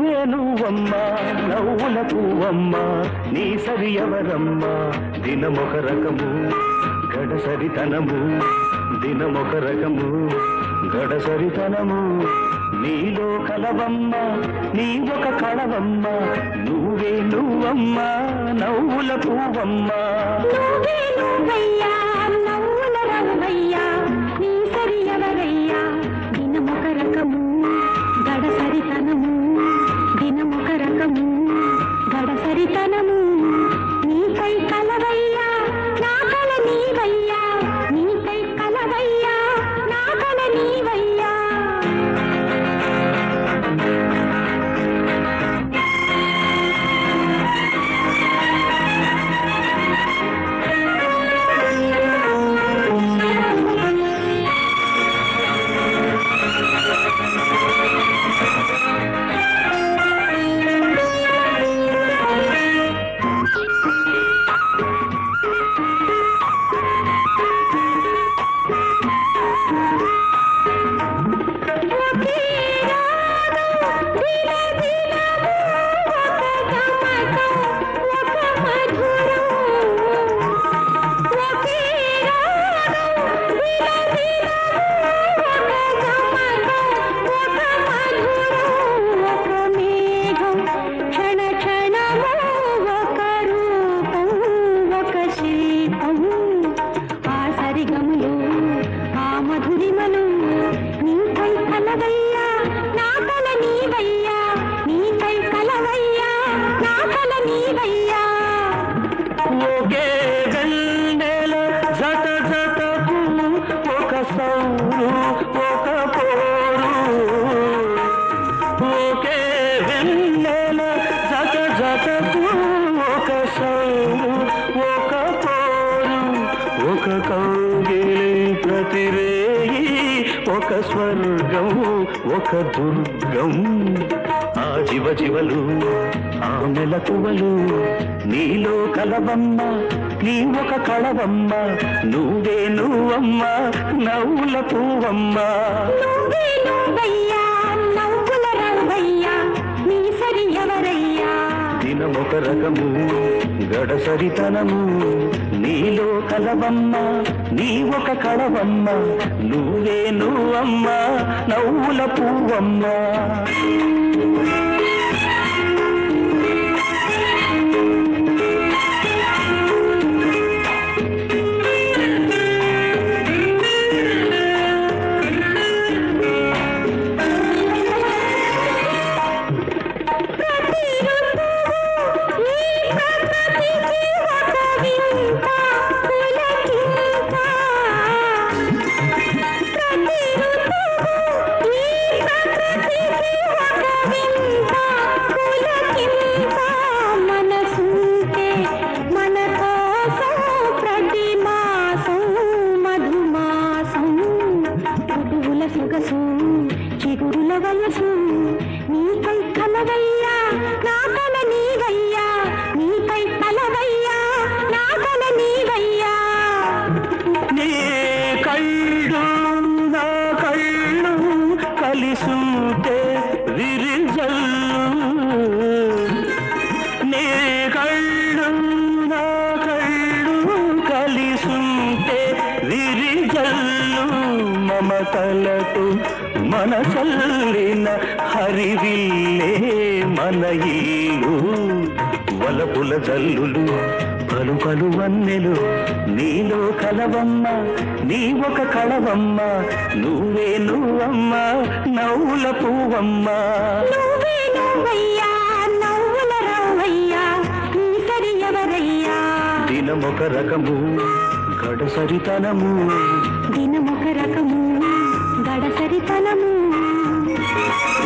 నువ్వే నువ్వమ్మా నవ్వుల పువ్వమ్మా నీ సరి ఎవరమ్మా దినమొక రకము గడసరితనము దినమొక రకము గడసరితనము నీలో కలవమ్మ నీ ఒక కళవమ్మ నువ్వే నువ్వమ్మా నవ్వుల పువ్వమ్మా నువ్వే నువ్వయ్యా నవ్వుల రవ్వయ్యా నీ సరి ఎవరయ్యా దినమొక రకము గడసరితనము దినమొక రకము గడసరితనము నీకై కలవయ్యా నా కల నీవయ్యా నీకై కలవయ్యా నా కల నీవయ్యా క్షణ క్షణము ఒక రూపం ఒక శిల్పం ఆ సరిగములు ఆ మధురిమలు నీకై కలవయ్యా నా కల నీవయ్యా నీకై కలవయ్యా నా కల నీవయ్యా ఒకే గండెల జత జతకు ఒక సౌరు ఒక పోరు ఒకే వెన్నెల జత జతకు ఒక సౌరు ఒక పోరు ఒక కౌగిలి ప్రతిరేయి ఒక స్వర్గం ఒక దుర్గం ఆ జీవ జీవలు ఆ మెలకువలు నీలో కలవమ్మ నీ ఒక కళవమ్మ నువ్వే నువ్వమ్మ నవ్వుల పువ్వమ్మ నువ్వే నువ్వయ్యా నవ్వుల రవ్వయ్యా నీ సరి ఎవరయ్యా దినమొక రకము గడసరితనము నీలో కలవమ్మ నీ ఒక కళవమ్మ నువ్వే నువ్వమ్మ నవ్వుల పువ్వమ్మ ప్రతి ఋతువు ఈ ప్రకృతికి ఒక వింత పులకింత. ప్రతి ఋతువు ఈ ప్రకృతికి ఒక వింత పులకింత. మనసుంటే మన కోసం ప్రతి మాసం మధుమాసం పుట్టువుల సొగసు చిగురుల వయసు నీకై కలవయ్యా నా కల నీవయ్యా నీకై కలవయ్యా నా కల నీవయ్యా నీ కళ్ళు నా కళ్ళు కలిసుంటే విరిజల్లు నీ కళ్ళు నా కళ్ళు కలిసుంటే విరిజల్లు మమతలతో మనసల్లిన హరివిల్లే మన ఇల్లు వలపుల జల్లులు పలు పలు వన్నెలు నీలో కలవమ్మ నీ ఒక కళవమ్మ నువ్వే నువ్వమ్మ నవ్వుల పువ్వమ్మ నువ్వే నువ్వయ్యా నవ్వుల రవ్వయ్యా నీ సరి ఎవరయ్యా దినమొక రకము గడసరితనము దినమొక రకము గడసరితనము